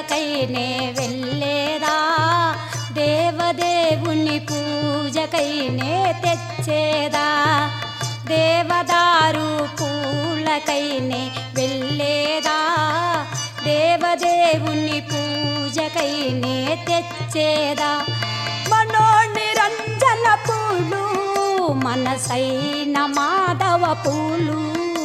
పూలకైనే వెళ్ళేదా దేవదేవుని పూజకైనే తెచ్చేదా దేవదారు పూలకైనే వెళ్ళేదా దేవదేవుని పూజకైనే తెచ్చేదా మనోనిరంజన పూలు మనసైన మాధవ పూలు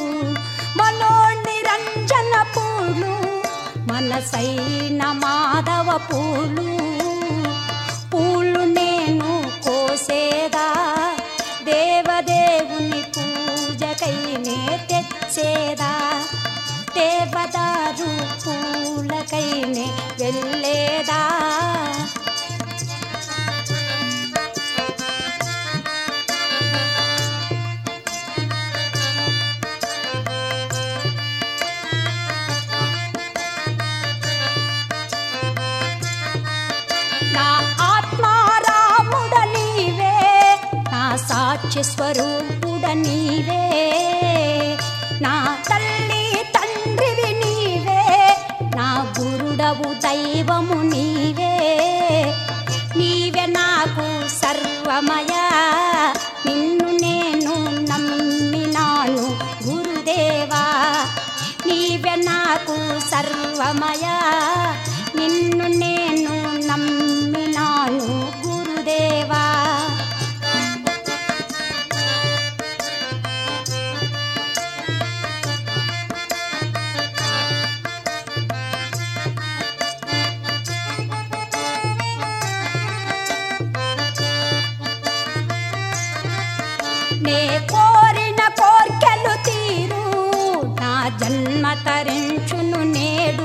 మనోనిరంజన పూలు మనసైన మాధవ పూలు పూలు నేను కోసేదా దేవదేవుని పూజకైనే తెచ్చేదా దేవదారు పూలకైనే వెళ్ళేదా నా ఆత్మారాముడ నీవే నా సాక్షి స్వరూపుడ నీవే నా తల్లి తండ్రివి నీవే నా గురుడవు దైవము నీవే నీవే నాకు సర్వమయ నిన్ను నేను నమ్మినాను గురుదేవా నీవే నాకు సర్వమయ నిన్ను నేను నమ్మినాను గురుదేవా నే కోరిన కోర్కెలు తీరు నా జన్మ తరించును నేడు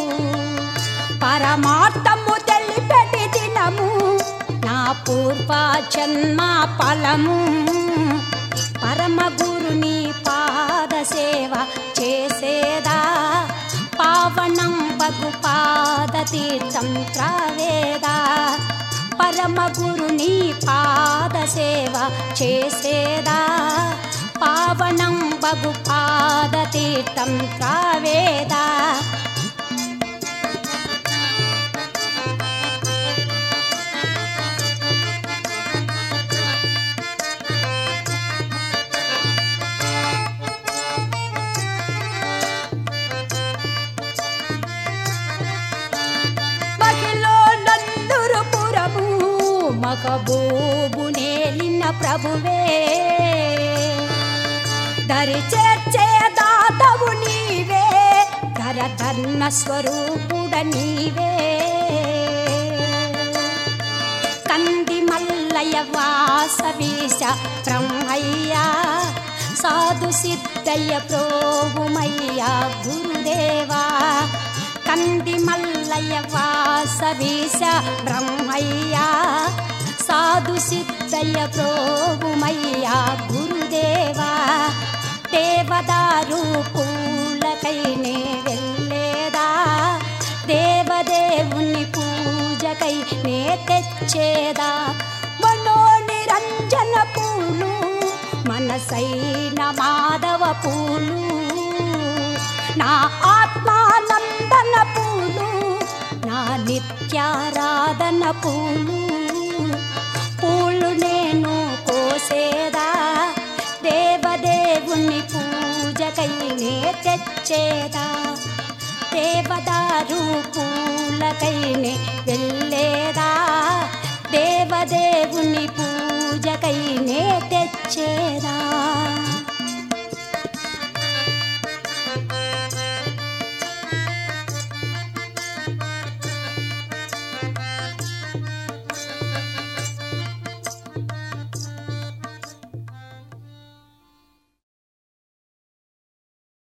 పరమార్థము తెలిపెటి దినము నా పూర్వ జన్మ ఫలము పరమ గురుని పాద సేవ చేసేదా పావనం బగు పాద తీర్థం త్రావేదా పరమ గురుని పాద సేవ చేసేదా పావనం బగు పాద తీర్థం త్రావేదా మహిలో నందురు పురము మగబూబు నేలిన ప్రభువే దరి చేర్చే దాతవు నీవే ధర ధర్మ స్వరూపుడ నీవే కంది మల్లయ్య వాసవీశ బ్రహ్మయ్య సాధు సిద్ధయ్య ప్రోగుమయ్య గురుదేవా కంది మల్లయ్య వాసవీశ బ్రహ్మయ్య సాధు సిద్ధయ్య ప్రోగుమయ్య గురుదేవా దేవదారు పూలకైనే వెళ్ళేదా దేవదేవుని పూజకై నే తెచ్చేదా మనోనిరంజన పూలు మనసైన మాధవ పూలు నా ఆత్మానందన పూలు నా నిత్యారాధన పూలు పూలు నేను కోసేదా దేవదేవుని పూజకై నే తెచ్చేదా దేవదారు పూలకైనే వెళ్ళేదా దేవదేవుని పూ